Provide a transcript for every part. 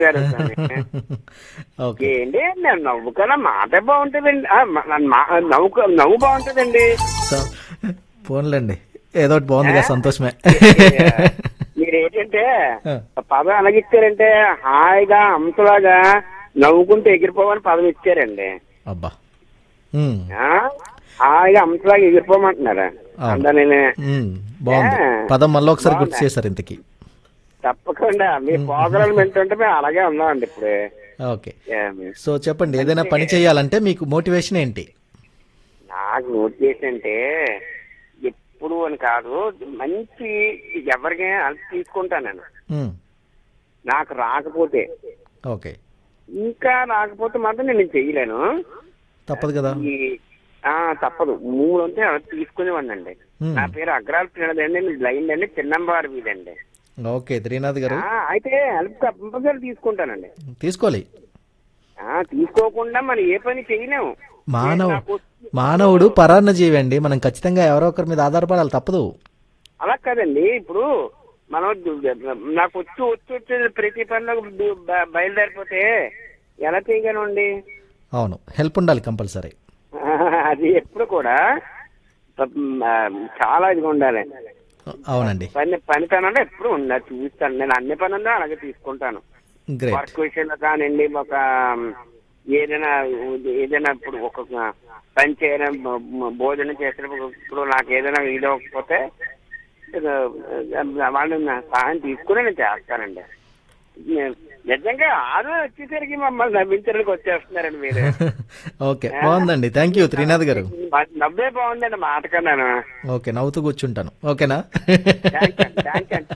గారు స్వామి. ఓకే ఏంటి నేను నవ్వు కన్నా మాట బాగుంటుందండి ఆ, మ- మా- నవ్వు క- నవ్వు బాగుంటుందండి సో పోన్లేండి ఏదో ఒకటి బాగుందిగా సంతోషమే మీరు ఏంటంటే ఆ. పదం ఎలాగిచ్చారంటే హాయిగా అంశలాగా నవ్వుకుంటూ ఎగిరిపోవని పదం ఇచ్చారండి అబ్బా ఉమ్, ఆ? హాయిగా అంశలాగా ఎగిరిపోమంటున్నారా అవును. అందరినీ ఉమ్, బాగుంది ఏ, పదం మళ్ళీ ఒకసారి గుర్తు బాగుందా? చేశారు ఇంతకి తప్పకుండా మీ పోగలను వింటుంటే మేము అలాగే ఉన్నామండి ఇప్పుడు ఓకే ఏమి. సో చెప్పండి ఏదైనా పని చేయాలంటే మీకు మోటివేషన్ ఏంటి నాకు నోట్ చేసంటే ఎప్పుడు అని కాదు మంచి ఎవరికైనా అది తీసుకుంటాను నేను ఉమ్, నాకు రాకపోతే ఓకే ఇంకా రాకపోతే మాత్రం నేను చేయలేను తప్పదు కదా ఈ ఆ తప్పదు మూడు ఉంటే అలా తీసుకునేవాడిని అండి Hmm. నా పేరు అగ్రాల్ ప్రణదండి నేను బ్లైండ్ అండి చిన్నంబారు వీధండి ఓకే త్రీనాథ్ గారు ఆ, అయితే హెల్ప్ కంపల్సరీ తీసుకుంటానండి తీసుకోవాలి ఆ తీసుకోకుండా మనం ఏ పని చేయలేము మానవ నాకు- మానవుడు పరాన్న జీవి అండి మనం ఖచ్చితంగా ఎవరో ఒకరి మీద ఆధారపడాలి తప్పదు అలా కాదండి ఇప్పుడు మనం దు- నాకు వచ్చు వచ్చు వచ్చే ప్రతి పనిలో దు- బ- బయలుదేరిపోతే ఎలా చేయగలమండి అవును హెల్ప్ ఉండాలి కంపల్సరీ అది ఎప్పుడు కూడా పాపం, ఆ, చాలా ఇదిగా ఉండాలి అవునండి పని పనితనంలో ఎప్పుడు ఉండాలి చూస్తాను నేను అన్ని పనుల్లో అలాగే తీసుకుంటాను గ్రేట్ వర్క్ విషయంలో కానివ్వండి ఒక ఏదైనా ఏదైనా ఇప్పుడు ఒక పని చేయడం భ- భోజనం చేసినప్పుడు ఇప్పుడు నాకు ఏదైనా ఇది అవ్వకపోతే ఇది, వాళ్ళు నా సహాయం తీసుకుని నేను చేస్తానండి నే- నిజంగా ఆరు వచ్చేసరికి మమ్మల్ని నవ్వించడానికి వచ్చేస్తున్నారండి మీరు ఓకే బాగుందండి థ్యాంక్ యూ త్రీనాథ్ గారు మ- నవ్వే బాగుందండి మాట కన్నాను ఓకే నవ్వుతూ కూర్చుంటాను ఓకేనా thank you thank you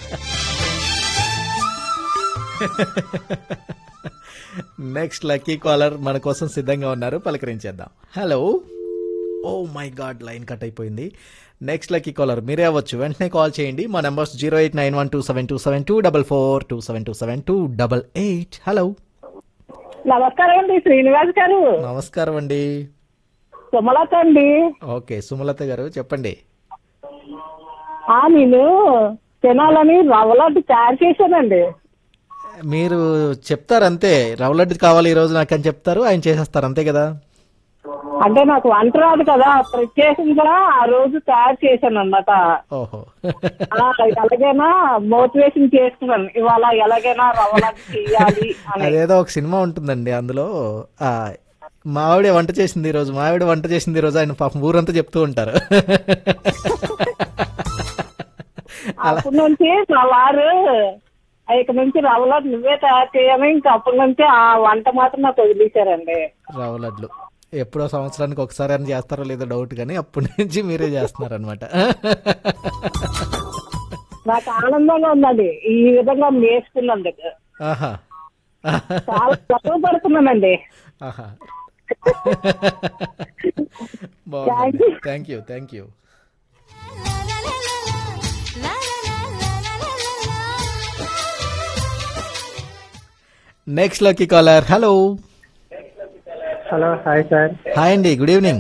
next lucky caller మన కోసం సిద్ధంగా ఉన్నారు పలకరించేద్దాం hello oh my god line cut అయిపోయింది నెక్స్ట్ లక్కీ కాలర్ మీరే అవ్వచ్చు వెంటనే కాల్ చేయండి మా numbers zero eight nine one two seven two seven two double four two seven two seven two double eight hello నమస్కారం అండి శ్రీనివాస్ గారు నమస్కారం అండి సుమలత అండి ఓకే సుమలత గారు చెప్పండి ఆ నేను తినాలని రవ్వలడ్డు తయారు చేశానండి మీరు చెప్తారు అంతే రవ్వ లడ్డు కావాలి ఈ రోజు నాకు అని చెప్తారు ఆయన చేసేస్తారు అంతే కదా అంటే నాకు వంట రాదు కదా ప్రత్యేకంగా ఆ రోజు తయారు చేశాను అన్నమాట ఓహో ఆ, ఎలాగైనా మోటివేషన్ చేసుకున్నాను ఇవాళ ఎలాగైనా రవ్వలడ్డు చెయ్యాలి అని అదేదో ఒక సినిమా ఉంటుందండి అందులో ఆ మావిడే వంట చేసింది ఈ రోజు మావిడ వంట చేసింది ఈ రోజు ఆయన పాపం ఊరంతా చెప్తూ ఉంటారు అప్పటి నుంచి నా వారు ఇక నుంచి రవ్వలడ్డు నువ్వే తయారు చేయాలి ఇంకా అప్పటి నుంచి ఆ వంట మాత్రం నాకు వదిలేశారండి రవ్వ లడ్లు ఎప్పుడో సంవత్సరానికి ఒకసారి అని చేస్తారో లేదో డౌట్ కానీ అప్పటి నుంచి మీరే చేస్తున్నారు అనమాట నాకు ఆనందంగా ఉందండి ఈ విధంగా నేర్చుకున్నందుకు ఆహా చాలా గర్వపడుతున్నానండి ఆహా బాగుంది thank you thank you next lucky caller hello hello hi sir hi అండి good evening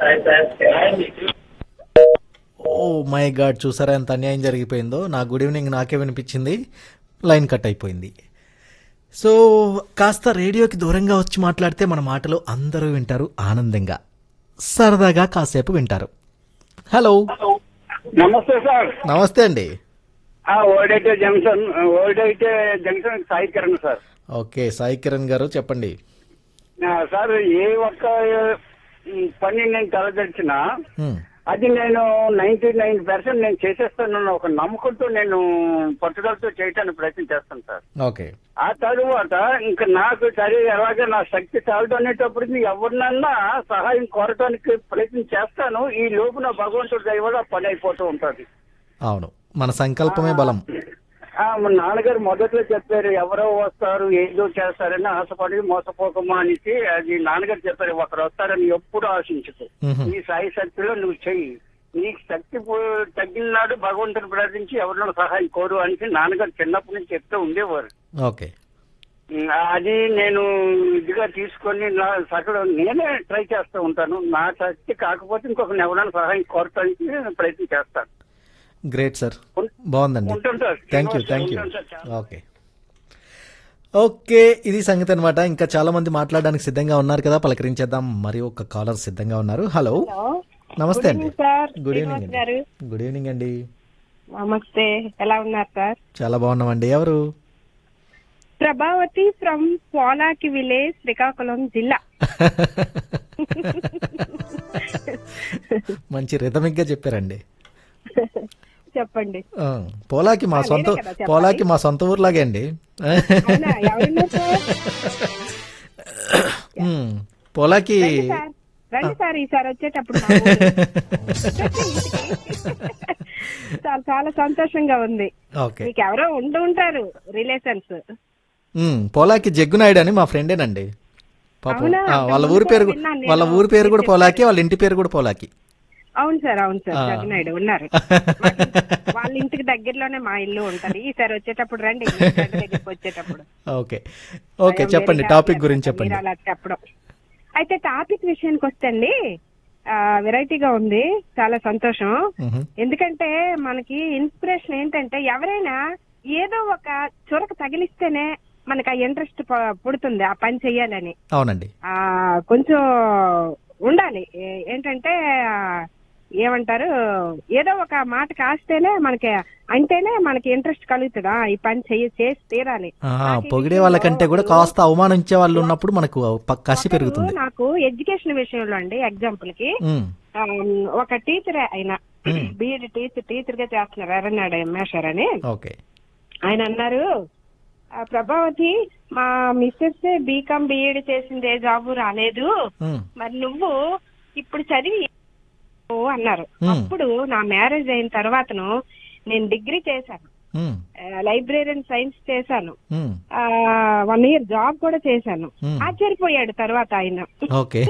oh my god చూసారా ఎంత అన్యాయం జరిగిపోయిందో నా గుడ్ ఈవినింగ్ నాకే వినిపించింది లైన్ కట్ అయిపోయింది సో కాస్త రేడియోకి దూరంగా వచ్చి మాట్లాడితే మన మాటలు అందరూ వింటారు ఆనందంగా సరదాగా కాసేపు వింటారు హలో నమస్తే సార్ నమస్తే అండి ఆ ఓల్డైతే జంక్షన్ ఓల్డైతే junction Sai Kiran sir okay Sai Kiran గారు చెప్పండి ఆ, సార్ ఏ ఒక్క ఉమ్, పని నేను తలదడిచినా హ్మ్, అది నేను నైన్టీ నైన్ పర్సెంట్ నేను చేసేస్తానన్న ఒక నమ్మకంతో నేను పట్టుదలతో చేయటానికి ప్రయత్నం చేస్తాను సార్ ఓకే ఆ తరువాత ఇంకా నాకు సరే ఎలాగ నా శక్తి చాలదు అనేటప్పటికి ఎవరినన్నా సహాయం కోరటానికి ప్రయత్నం చేస్తాను ఈ లోపు నా భగవంతుడి దయ వల్ల పని అయిపోతూ ఉంటుంది అవును మన సంకల్పమే బలం ఆ, మా నాన్నగారు మొదట్లో చెప్పారు ఎవరో వస్తారు ఏదో చేస్తారని ఆశపడి మోసపోకమా అనేసి అది నాన్నగారు చెప్పారు ఒకరు వస్తారని ఎప్పుడు ఆశించకు మ్హూ. నీ సాయి శక్తిలో నువ్వు చెయ్యి నీకు శక్తి పో- తగ్గిన నాడు భగవంతుని ప్రార్థించి ఎవరినో సహాయం కోరు అని నాన్నగారు చిన్నప్పటి నుంచి చెప్తూ ఉండేవారు ఓకే ఉమ్, అది నేను ఇదిగా తీసుకొని నా సకల నేనే ట్రై చేస్తూ ఉంటాను నా శక్తి కాకపోతే ఇంకొక ఎవరైనా సహాయం కోరటానికి నేను ప్రయత్నం చేస్తాను గ్రేట్ సార్ బాగుందండి ఉంటాను sir thank you thank you ఉంటాను సార్. ఓకే ఓకే ఇది సంగతి అనమాట ఇంకా చాలా మంది మాట్లాడడానికి సిద్ధంగా ఉన్నారు కదా పలకరించేద్దాం మరి ఒక కాలర్ సిద్ధంగా ఉన్నారు హలో నమస్తే అండి సార్ గుడ్ ఈవినింగ్ అండి గారు గుడ్ ఈవినింగ్ అండి నమస్తే ఎలా ఉన్నారు సార్ చాలా బాగున్నామండి ఎవరు ప్రభావతి ఫ్రమ్ పోలాకి విలేజ్ శ్రీకాకుళం జిల్లా మంచి రిథమిక్ గా చెప్పారండి చెప్పండి ఆ, పోలాకి మా సొంత నేనే కదా చెప్పాలి. పోలాకి మా సొంత ఊర్లాగే అండి అవునా ఎవరున్నారు సార్ ఉమ్, పోలాకి రండి సార్ రండి సార్ ఈసారి వచ్చేటప్పుడు మా ఊరు. చాలా చాలా సంతోషంగా ఉంది ఓకే మీకు ఎవరో ఉంటూ ఉంటారు రిలేషన్స్ ఉమ్, పోలాకి జగ్గునాయుడు అని మా ఫ్రెండేనండి పాపం అవునా? ఆ, వాళ్ళ ఊరి పేరు గు- విన్నాను వాళ్ళ నేను. ఊరి పేరు కూడా పోలాకి వాళ్ళ ఇంటి పేరు కూడా పోలాకి అవును సార్ అవును సార్ ఆ. జగనాయుడు ఉన్నారు వాళ్ళ ఇంటికి దగ్గరలోనే మా ఇల్లు ఉంటది ఈసారి వచ్చేటప్పుడు రండి మీ ఫ్రెండ్ దగ్గరికి వచ్చేటప్పుడు ఓకే ఓకే I am చెప్పండి very టాపిక్ happy గురించి అన్నమాట చెప్పండి మీరు అలా చెప్పడం అయితే టాపిక్ విషయానికి వస్తే అండి వెరైటీగా ఉంది చాలా సంతోషం మ్హూ. ఎందుకంటే మనకి ఇన్స్పిరేషన్ ఏంటంటే ఎవరైనా ఏదో ఒక చురక తగిలిస్తేనే మనకి ఆ ఇంట్రెస్ట్ పుడుతుంది ఆ పని చెయ్యాలని అవునండి ఆ కొంచెం ఉండాలి ఏ- ఏంటంటే ఆ, ఏమంటారు ఏదో ఒక మాట కాస్తేనే మనకి అంటేనే మనకి ఇంట్రెస్ట్ కలుగుతుందా ఈ పని చెయ్యి చేసి తీరాలి ఆ, నాకు ఈ పొగిడే విషయంలో వాళ్ళకంటే కూడా కాస్త అవమానించే వాళ్ళు ఉన్నప్పుడు మనకు ప- కసి ఒకరు పెరుగుతుంది నాకు ఎడ్యుకేషన్ విషయంలో అండి ఎగ్జాంపుల్ కి ఉమ్, ఆ, ఒక టీచర్ ఆయన బీఎడ్ టీచర్ టీచర్ గా చేస్తున్నారు ఎర్రనాడు ఎంఏషర్ అని ఓకే ఆయన అన్నారు "ఆ, ప్రభావతి మా మిస్సెస్ బీకామ్ బీఎడ్ చేసింది ఏ జాబు రాలేదు ఉమ్, మరి నువ్వు ఇప్పుడు చదివి ఓ అన్నారు Hmm. అప్పుడు నా మ్యారేజ్ అయిన తర్వాతను నేను డిగ్రీ చేశాను ఉమ్, లైబ్రరీన్ సైన్స్ చేశాను ఉమ్, వన్ ఇయర్ జాబ్ కూడా చేశాను Hmm. ఆశ్చర్యపోయాడు తర్వాత ఆయన ఓకే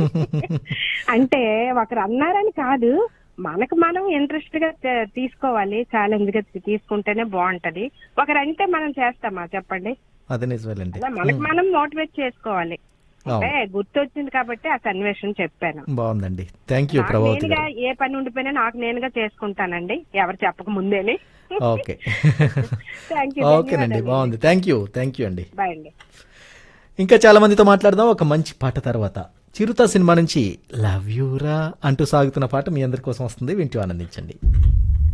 అంటే ఒకరు అన్నారని కాదు మనకు మనం ఇంట్రెస్ట్ గా చే- తీసుకోవాలి ఛాలెంజ్ గా తీసుకుంటేనే బాగుంటది ఒకరు అంటే మనం చేస్తామా చెప్పండి అదే నిజమేలండి అలా మనకు మనం మోటివేట్ చేసుకోవాలి అవును. అంటే గుర్తొచ్చింది కాబట్టి ఆ సన్నివేశం చెప్పాను బాగుందండి థ్యాంక్ యూ నాకు ప్రభావతి నేనుగా గారు ఏ పని ఉండిపోయినా నాకు నేనుగా చేసుకుంటానండి ఎవరు చెప్పక ముందేని ఓకే థ్యాంక్ యూ ఓకేనండి బాగుంది థ్యాంక్ యూ థ్యాంక్ యూ అండి బాయ్ అండి ఇంకా చాలా మందితో మాట్లాడదాం ఒక మంచి పాట తర్వాత చిరుత సినిమా నుంచి లవ్ యూరా అంటూ సాగుతున్న పాట మీ అందరి కోసం వస్తుంది వింటూ ఆనందించండి